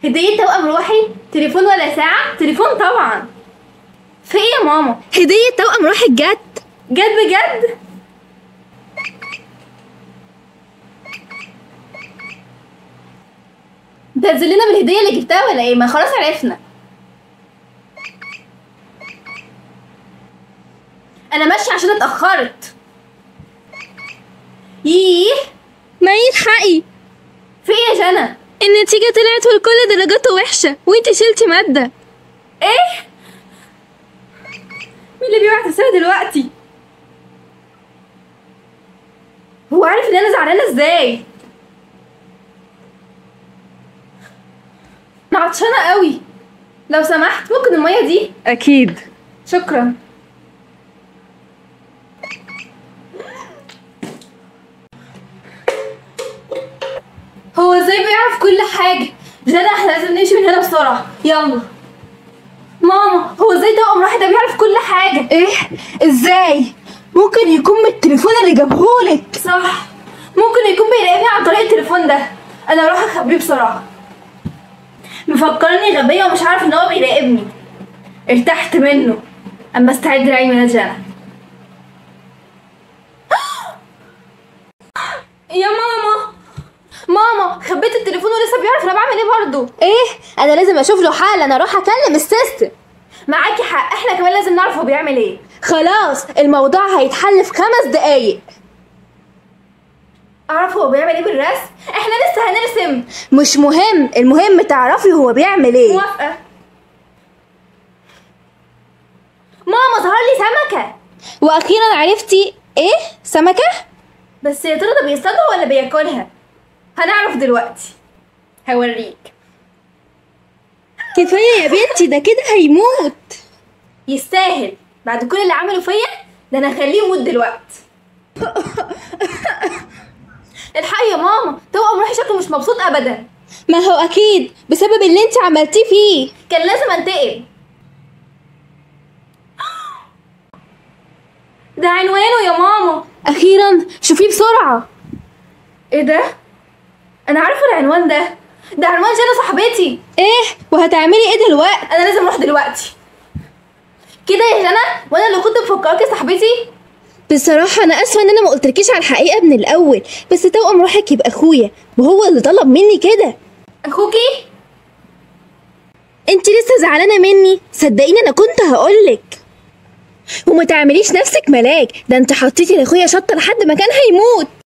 هدية توأم روحي تليفون ولا ساعة تليفون طبعا في ايه يا ماما هدية توأم روحك جت جد بجد ده تزلنا بالهدية اللي جبتها ولا ايه ما خلاص عرفنا انا ماشية عشان اتأخرت ييه ما الحقي في ايه يا جنى النتيجة طلعت والكل درجاته وحشة وانت شلتي مادة ايه مين اللي بيبعت رسالة دلوقتي هو عارف ان انا زعلانة ازاي انا عطشانة قوي لو سمحت ممكن المية دي أكيد شكرا هو ازاي بيعرف كل حاجة جدع احنا لازم نمشي من هنا بسرعة يلا ماما هو ازاي توأم روحي ده بيعرف كل حاجة ايه ازاي ممكن يكون من التليفون اللي جابهولك صح ممكن يكون بيراقبني عن طريق التليفون ده انا اروح اخبيه بسرعة مفكرني غبية ومش عارف ان هو بيراقبني ارتحت منه اما استعد لعيد ميلاد جنى يا ماما ماما خبيت التليفون ولسه بيعرف انا بعمل ايه برضه ايه انا لازم اشوف له حل انا اروح اكلم السيستم معاكي حق احنا كمان لازم نعرف هو بيعمل ايه خلاص الموضوع هيتحل في خمس دقايق اعرف هو بيعمل ايه بالرسم احنا لسه هنرسم مش مهم المهم تعرفي هو بيعمل ايه موافقة ماما ظهر لي سمكة واخيرا عرفتي ايه سمكة بس يا ترى ده بيصطادها ولا بياكلها هنعرف دلوقتي هوريك كفاية يا بنتي ده كده هيموت يستاهل بعد كل اللي عمله فيا ده انا هخليه يموت دلوقتي الحقي يا ماما توأم روحي شكله مش مبسوط ابدا ما هو اكيد بسبب اللي انت عملتيه فيه كان لازم انتقم ده عنوانه يا ماما اخيرا شوفيه بسرعة ايه ده انا عارفه العنوان ده ده عنوان جنى صاحبتي ايه وهتعملي ايه دلوقتي انا لازم اروح دلوقتي كده يا جنى وانا اللي كنت مفكراكي صاحبتي بصراحة أنا آسفة إن أنا ما قلتلكيش على الحقيقة من الأول بس توأم روحك يبقى أخويا وهو اللي طلب مني كده اخوكي أنت لسه زعلانة مني صدقيني أنا كنت هقولك وما تعمليش نفسك ملاك ده أنت حطيتي لأخويا شطة لحد ما كان هيموت